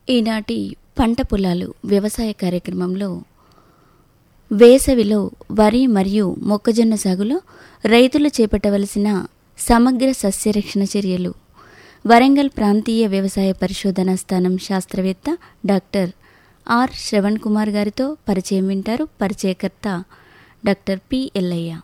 ఈనాటి పంట పొలాలు వ్యవసాయ కార్యక్రమంలో వేసవిలో వరి మరియు మొక్కజొన్న సాగులో రైతులు చేపట్టవలసిన సమగ్ర సస్యరక్షణ చర్యలు వరంగల్ ప్రాంతీయ వ్యవసాయ పరిశోధనా స్థానం శాస్త్రవేత్త డాక్టర్ ఆర్ శ్రవణ్ కుమార్ గారితో పరిచయం వింటారు పరిచయకర్త డాక్టర్ పి ఎల్లయ్య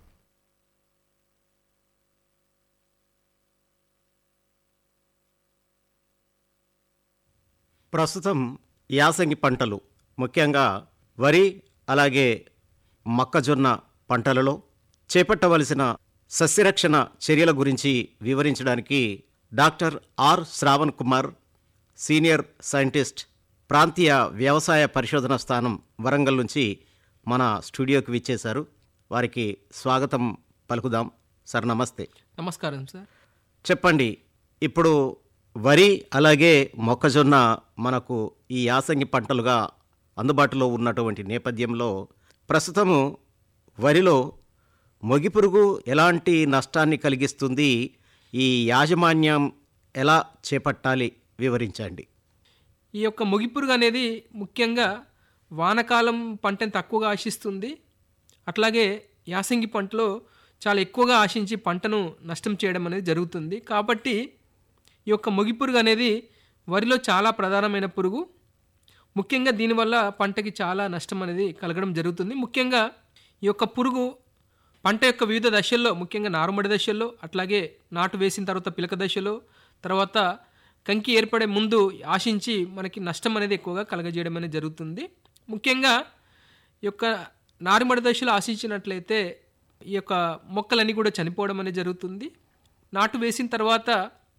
ప్రస్తుతం యాసంగి పంటలు ముఖ్యంగా వరి అలాగే మొక్కజొన్న పంటలలో చేపట్టవలసిన సస్యరక్షణ చర్యల గురించి వివరించడానికి doctor R Shravan Kumar senior scientist ప్రాంతీయ వ్యవసాయ పరిశోధన స్థానం వరంగల్ నుంచి మన స్టూడియోకి విచ్చేశారు వారికి స్వాగతం పలుకుదాం సార్ నమస్తే నమస్కారం సార్ చెప్పండి ఇప్పుడు వరి అలాగే మొక్కజొన్న మనకు ఈ యాసంగి పంటలుగా అందుబాటులో ఉన్నటువంటి నేపథ్యంలో ప్రస్తుతము వరిలో మొగిపురుగు ఎలాంటి నష్టాన్ని కలిగిస్తుంది ఈ యాజమాన్యం ఎలా చేపట్టాలి వివరించండి ఈ యొక్క ముగిపురుగు అనేది ముఖ్యంగా వానకాలం పంటను తక్కువగా ఆశిస్తుంది అట్లాగే యాసంగి పంటలో చాలా ఎక్కువగా ఆశించి పంటను నష్టం చేయడం అనేది జరుగుతుంది కాబట్టి ఈ యొక్క మొగిపురుగు అనేది వరిలో చాలా ప్రధానమైన పురుగు ముఖ్యంగా దీనివల్ల పంటకి చాలా నష్టం అనేది కలగడం జరుగుతుంది ముఖ్యంగా ఈ యొక్క పురుగు పంట యొక్క వివిధ దశల్లో ముఖ్యంగా నారుమడి దశల్లో అట్లాగే నాటు వేసిన తర్వాత పిలక దశలో తర్వాత కంకి ఏర్పడే ముందు ఆశించి మనకి నష్టం అనేది ఎక్కువగా కలగజేయడం అనేది జరుగుతుంది ముఖ్యంగా ఈ యొక్క నారుమడి దశలో ఆశించినట్లయితే ఈ యొక్క మొక్కలన్నీ కూడా చనిపోవడం అనేది జరుగుతుంది నాటు వేసిన తర్వాత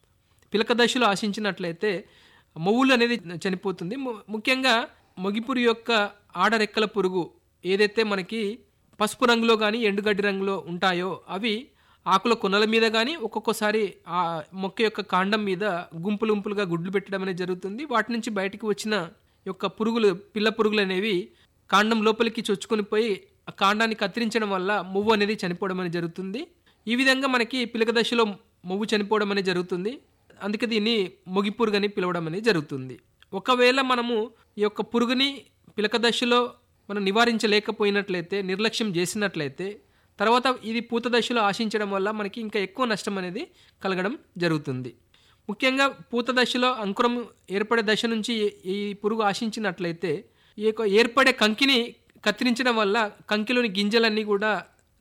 పిలక దశలో ఆశించినట్లయితే మొవ్వులు అనేది చనిపోతుంది ము- ముఖ్యంగా మొగిపురు యొక్క ఆడరెక్కల పురుగు ఏదైతే మనకి పసుపు రంగులో కానీ ఎండుగడ్డి రంగులో ఉంటాయో అవి ఆకుల కొనల మీద కానీ ఒక్కొక్కసారి ఆ మొక్క యొక్క కాండం మీద గుంపులు గుంపులుగా గుడ్లు పెట్టడం అనేది జరుగుతుంది వాటి నుంచి బయటికి వచ్చిన యొక్క పురుగులు పిల్ల పురుగులు అనేవి కాండం లోపలికి చొచ్చుకొని పోయి ఆ కాండాన్ని కత్తిరించడం వల్ల మువ్వు అనేది చనిపోవడం అనేది జరుగుతుంది ఈ విధంగా మనకి పిలక దశలో మువ్వు చనిపోవడం అనేది జరుగుతుంది అందుకే దీన్ని మొగి పురుగు అని పిలవడం అనేది జరుగుతుంది ఒకవేళ మనము ఈ యొక్క పురుగుని పిలక దశలో మనం నివారించలేకపోయినట్లయితే నిర్లక్ష్యం చేసినట్లయితే తర్వాత ఇది పూత దశలో ఆశించడం వల్ల మనకి ఇంకా ఎక్కువ నష్టం అనేది కలగడం జరుగుతుంది ముఖ్యంగా పూత దశలో అంకురం ఏర్పడే దశ నుంచి ఈ పురుగు ఆశించినట్లయితే ఈ యొక్క ఏర్పడే కంకిని కత్తిరించడం వల్ల కంకిలోని గింజలన్నీ కూడా